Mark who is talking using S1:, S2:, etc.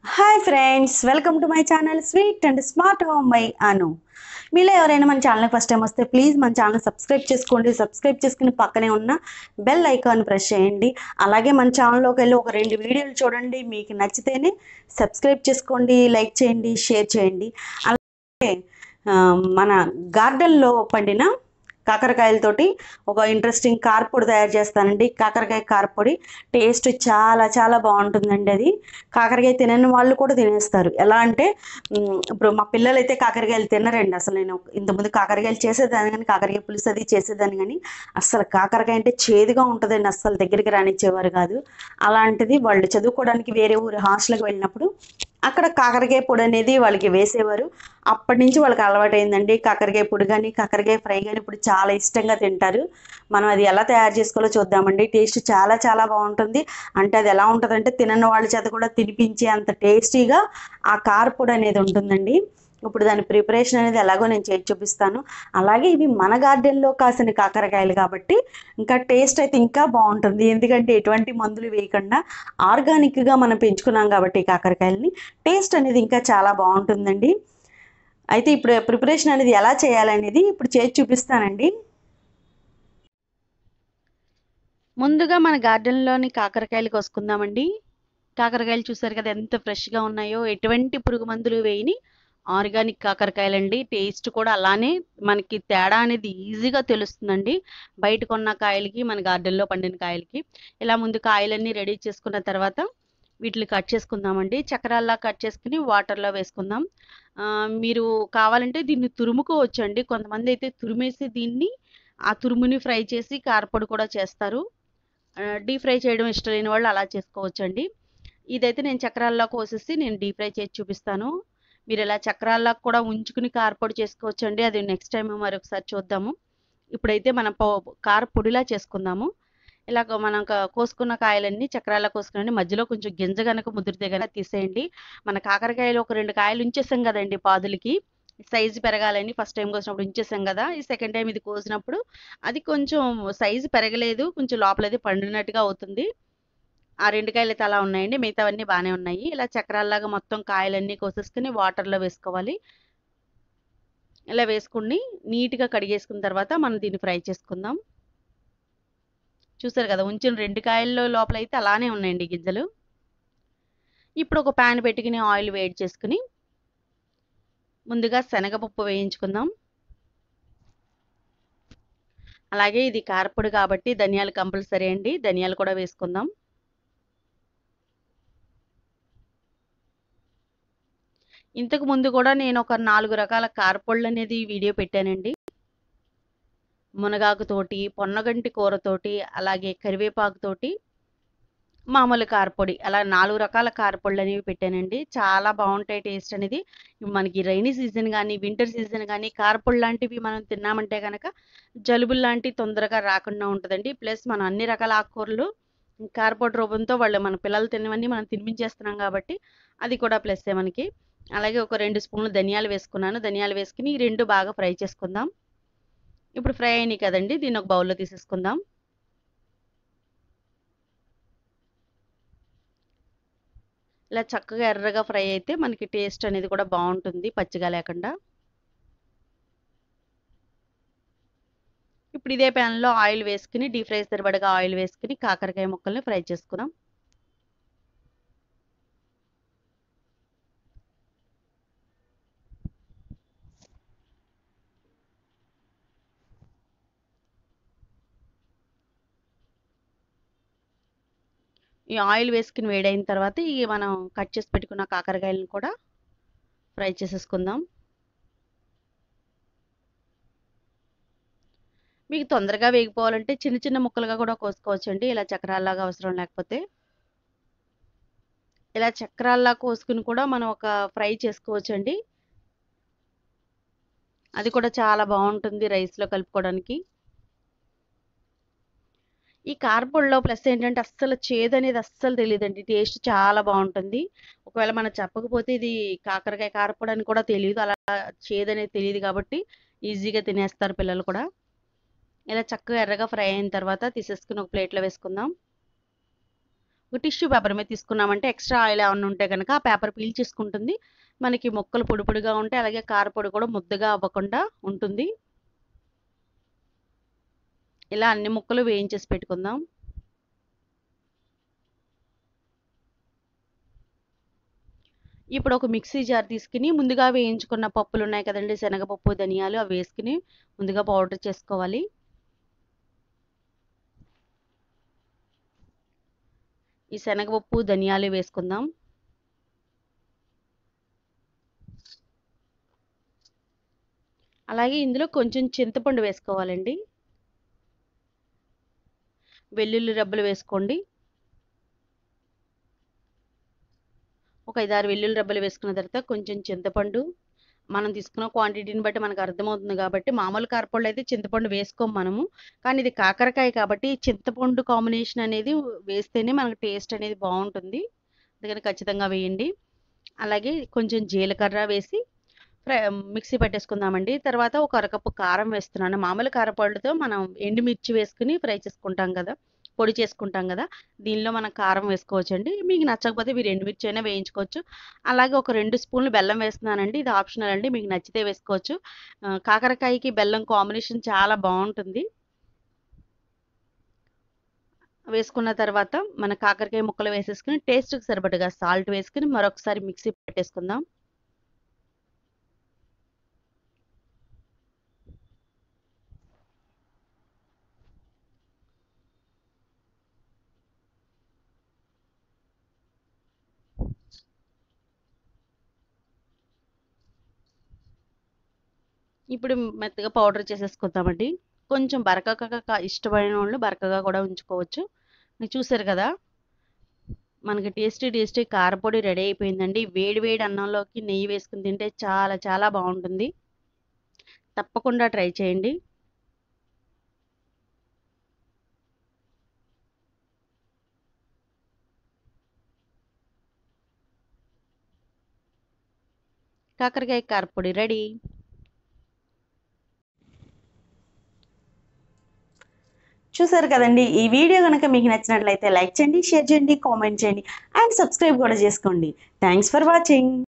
S1: hi friends welcome to my channel sweet and smart home by Anu మీలో ఎవరైనా మన channel first time వస్తే please మన ఛానల్ సబ్స్క్రైబ్ చేసుకోండి సబ్స్క్రైబ్ చేసుకుని పక్కనే ఉన్న బెల్ ఐకాన్ ప్రెస్ చేయండి అలాగే మన ఛానల్లోకి వెళ్ళి ఒక రెండు వీడియోలు చూడండి మీకు నచ్చితేనే సబ్స్క్రైబ్ చేసుకోండి లైక్ చేయండి షేర్ చేయండి అలాగే ఆ, మన గార్డెన్లో పండిన కాకరకాయలతోటి ఒక ఇంట్రెస్టింగ్ కారపొడి తయారు చేస్తానండి కాకరకాయ కారపొడి టేస్ట్ చాలా చాలా బాగుంటుందండి అది కాకరకాయ తినని వాళ్ళు కూడా తినేస్తారు ఎలా అంటే ఉమ్, ఇప్పుడు మా పిల్లలు అయితే కాకరకాయలు తినరండి అసలు నేను ఇంతకుముందు కాకరకాయలు చేసేదాన్ని కానీ కాకరకాయ పులుసు అది చేసేదాన్ని కానీ అసలు కాకరకాయ అంటే చేదుగా ఉంటుందండి అస్సలు దగ్గరికి రానిచ్చేవారు కాదు అలాంటిది వాళ్ళు చదువుకోవడానికి వేరే ఊరు హాస్టల్కి వెళ్ళినప్పుడు అక్కడ కాకరకాయ పొడి అనేది వాళ్ళకి వేసేవారు అప్పటి నుంచి వాళ్ళకి అలవాటైందండి కాకరకాయ పొడి కానీ కాకరకాయ ఫ్రై కానీ ఇప్పుడు చాలా ఇష్టంగా తింటారు మనం అది ఎలా తయారు చేసుకోవాలో చూద్దామండి టేస్ట్ చాలా చాలా బాగుంటుంది అంటే అది ఎలా ఉంటుందంటే తినని వాళ్ళ చేత కూడా తినిపించే అంత టేస్టీగా ఆ కారపొడి అనేది ఉంటుందండి ఇప్పుడు దాని ప్రిపరేషన్ అనేది ఎలాగో నేను చేసి చూపిస్తాను అలాగే ఇవి మన గార్డెన్లో కాసిన కాకరకాయలు కాబట్టి ఇంకా టేస్ట్ అయితే ఇంకా బాగుంటుంది ఎందుకంటే ఎటువంటి మందులు వేయకుండా ఆర్గానిక్గా మనం పెంచుకున్నాం కాబట్టి ఈ కాకరకాయలని టేస్ట్ అనేది ఇంకా చాలా బాగుంటుందండి అయితే ఇప్పుడు ప్రిపరేషన్ అనేది ఎలా చేయాలనేది ఇప్పుడు చేసి చూపిస్తానండి ముందుగా మన గార్డెన్లోని కాకరకాయలు కోసుకుందామండి కాకరకాయలు చూసారు కదా ఎంత ఫ్రెష్గా ఉన్నాయో ఎటువంటి పురుగు మందులు వేయని ఆర్గానిక్ కాకరకాయలండి టేస్ట్ కూడా అలానే మనకి తేడా అనేది ఈజీగా తెలుస్తుందండి బయట కొన్న కాయలకి మన గార్డెన్లో పండిన కాయలకి ఇలా ముందు కాయలన్నీ రెడీ చేసుకున్న తర్వాత వీటిని కట్ చేసుకుందామండి చక్రాల్లా కట్ చేసుకుని వాటర్లో వేసుకుందాం ఆ, మీరు కావాలంటే దీన్ని తురుముకోవచ్చండి కొంతమంది అయితే తురిమేసి దీన్ని ఆ తురుముని ఫ్రై చేసి కారపొడి కూడా చేస్తారు డీప్ ఫ్రై చేయడం ఇష్టం లేని వాళ్ళు అలా చేసుకోవచ్చండి ఇదైతే నేను చక్రాల్లో కోసేసి నేను డీప్ ఫ్రై చేసి చూపిస్తాను మీరు ఇలా చక్రాల్లో కూడా ఉంచుకుని కారపొడి చేసుకోవచ్చండి అది నెక్స్ట్ టైం మరొకసారి చూద్దాము ఇప్పుడైతే మనం పో- కారపొడిలా చేసుకుందాము ఇలా మనం క- కోసుకున్న కాయలన్నీ చక్రాల్లో కోసుకుని మధ్యలో కొంచెం గింజ కనుక ముదిరితే కనుక తీసేయండి మన కాకరకాయలు ఒక రెండు కాయలు ఉంచేసాం కదండి పాదులకి సైజు పెరగాలని ఫస్ట్ టైం కోసినప్పుడు ఉంచేసాం కదా ఈ సెకండ్ టైం ఇది కోసినప్పుడు అది కొంచెం సైజు పెరగలేదు కొంచెం లోపలది పండినట్టుగా అవుతుంది ఆ రెండు కాయలు అయితే అలా ఉన్నాయండి మిగతావన్నీ బాగానే ఉన్నాయి ఇలా చక్రాల్లాగా మొత్తం కాయలన్నీ కోసేసుకుని వాటర్లో వేసుకోవాలి ఇలా వేసుకుని నీట్గా కడిగేసుకున్న తర్వాత మనం దీన్ని ఫ్రై చేసుకుందాం చూసారు కదా ఉంచిన రెండు కాయల్లో లోపల అయితే అలానే ఉన్నాయండి గింజలు ఇప్పుడు ఒక ప్యాన్ పెట్టుకుని ఆయిల్ వేడి చేసుకుని ముందుగా శనగపప్పు వేయించుకుందాం అలాగే ఇది కారపొడి కాబట్టి ధనియాలు కంపల్సరీ అండి ధనియాలు కూడా వేసుకుందాం ఇంతకు ముందు కూడా నేను ఒక నాలుగు రకాల కారపొళ్ళు అనేది వీడియో పెట్టానండి మునగాకుతోటి పొన్నగంటి కూరతోటి అలాగే కరివేపాకుతోటి మామూలు కారపొడి అలా నాలుగు రకాల కారపొళ్ళు అనేవి పెట్టానండి చాలా బాగుంటాయి టేస్ట్ అనేది మనకి రైనీ సీజన్ కానీ వింటర్ సీజన్ కానీ కారపొడి లాంటివి మనం తిన్నామంటే కనుక జలుబులు లాంటివి తొందరగా రాకుండా ఉంటుందండి ప్లస్ మనం అన్ని రకాల ఆకుకూరలు కారపొడి రూపంతో వాళ్ళు మన పిల్లలు తినవన్నీ మనం తినిపించేస్తున్నాం కాబట్టి అది కూడా ప్లస్ మనకి అలాగే ఒక రెండు స్పూన్లు ధనియాలు వేసుకున్నాను ధనియాలు వేసుకుని ఈ రెండు బాగా ఫ్రై చేసుకుందాం ఇప్పుడు ఫ్రై అయినాయి కదండి దీన్ని ఒక బౌల్లో తీసేసుకుందాం ఇలా చక్కగా ఎర్రగా ఫ్రై అయితే మనకి టేస్ట్ అనేది కూడా బాగుంటుంది పచ్చిగా లేకుండా ఇప్పుడు ఇదే ప్యాన్లో ఆయిల్ వేసుకుని డీప్ ఫ్రై సరిపడగా ఆయిల్ వేసుకుని కాకరకాయ ముక్కల్ని ఫ్రై చేసుకుందాం ఈ ఆయిల్ వేసుకుని వేడైన తర్వాత ఈ మనం కట్ చేసి పెట్టుకున్న కాకరకాయలను కూడా ఫ్రై చేసేసుకుందాం మీకు తొందరగా వేగిపోవాలంటే చిన్న చిన్న ముక్కలుగా కూడా కోసుకోవచ్చండి ఇలా చక్రాల్లాగా అవసరం లేకపోతే ఇలా చక్రాల్లా కోసుకుని కూడా మనం ఒక ఫ్రై చేసుకోవచ్చండి అది కూడా చాలా బాగుంటుంది రైస్లో కలుపుకోవడానికి ఈ కారపొడిలో ప్లస్ ఏంటంటే అస్సలు చేదు అనేది అస్సలు తెలియదండి టేస్ట్ చాలా బాగుంటుంది ఒకవేళ మనం చెప్పకపోతే ఇది కాకరకాయ కారపొడి అని కూడా తెలియదు అలా చేదు అనేది తెలియదు కాబట్టి ఈజీగా తినేస్తారు పిల్లలు కూడా ఇలా చక్కగా ఎర్రగా ఫ్రై అయిన తర్వాత తీసేసుకుని ఒక ప్లేట్లో వేసుకుందాం ఒక టిష్యూ పేపర్ మీద తీసుకున్నామంటే ఎక్స్ట్రా ఆయిల్ ఏమన్నా ఉంటే కనుక ఆ పేపర్ పీల్ చేసుకుంటుంది మనకి ముక్కలు పొడి పొడిగా ఉంటాయి అలాగే కారపొడి కూడా ముద్దగా అవ్వకుండా ఉంటుంది ఇలా అన్ని ముక్కలు వేయించేసి పెట్టుకుందాం ఇప్పుడు ఒక మిక్సీ జార్ తీసుకుని ముందుగా వేయించుకున్న పప్పులు ఉన్నాయి కదండి శనగపప్పు ధనియాలు అవి వేసుకుని ముందుగా పౌడర్ చేసుకోవాలి ఈ శనగపప్పు ధనియాలు వేసుకుందాం అలాగే ఇందులో కొంచెం చింతపండు వేసుకోవాలండి వెల్లుల్లి రబ్బలు వేసుకోండి ఒక ఐదారు వెల్లుల్లి రబ్బలు వేసుకున్న తర్వాత కొంచెం చింతపండు మనం తీసుకున్న క్వాంటిటీని బట్టి మనకు అర్థమవుతుంది కాబట్టి మామూలు కారపళ్ళు అయితే చింతపండు వేసుకోం మనము కానీ ఇది కాకరకాయ కాబట్టి చింతపండు కాంబినేషన్ అనేది వేస్తేనే మనకు టేస్ట్ అనేది బాగుంటుంది అందుకని ఖచ్చితంగా వేయండి అలాగే కొంచెం జీలకర్ర వేసి ఫ్రై మిక్సీ పెట్టేసుకుందామండి తర్వాత ఒక అరకప్పు కారం వేస్తున్నాను మామూలు కారపళ్ళతో మనం ఎండుమిర్చి వేసుకుని ఫ్రై చేసుకుంటాం కదా పొడి చేసుకుంటాం కదా దీనిలో మనం కారం వేసుకోవచ్చు అండి మీకు నచ్చకపోతే మీరు ఎండుమిర్చి అయినా వేయించుకోవచ్చు అలాగే ఒక రెండు స్పూన్లు బెల్లం వేస్తున్నానండి ఇది ఆప్షనల్ అండి మీకు నచ్చితే వేసుకోవచ్చు కాకరకాయకి బెల్లం కాంబినేషన్ చాలా బాగుంటుంది వేసుకున్న తర్వాత మన కాకరకాయ ముక్కలు వేసేసుకుని టేస్ట్కి సరిపడగా సాల్ట్ వేసుకుని మరొకసారి మిక్సీ పెట్టేసుకుందాం ఇప్పుడు మెత్తగా పౌడర్ చేసేసుకుందామండి కొంచెం బరకగా ఇష్టమైన వాళ్ళు బరకగా కూడా ఉంచుకోవచ్చు మీరు చూసారు కదా మనకి టేస్టీ టేస్టీ కారపొడి రెడీ అయిపోయిందండి వేడి వేడి అన్నంలోకి నెయ్యి వేసుకుని తింటే చాలా చాలా బాగుంటుంది తప్పకుండా ట్రై చేయండి కాకరకాయ కారపొడి రెడీ
S2: చూసారు కదండి ఈ వీడియో కనుక మీకు నచ్చినట్లయితే లైక్ చేయండి షేర్ చేయండి కామెంట్ చేయండి అండ్ సబ్స్క్రైబ్ కూడా చేసుకోండి థ్యాంక్స్ ఫర్ వాచింగ్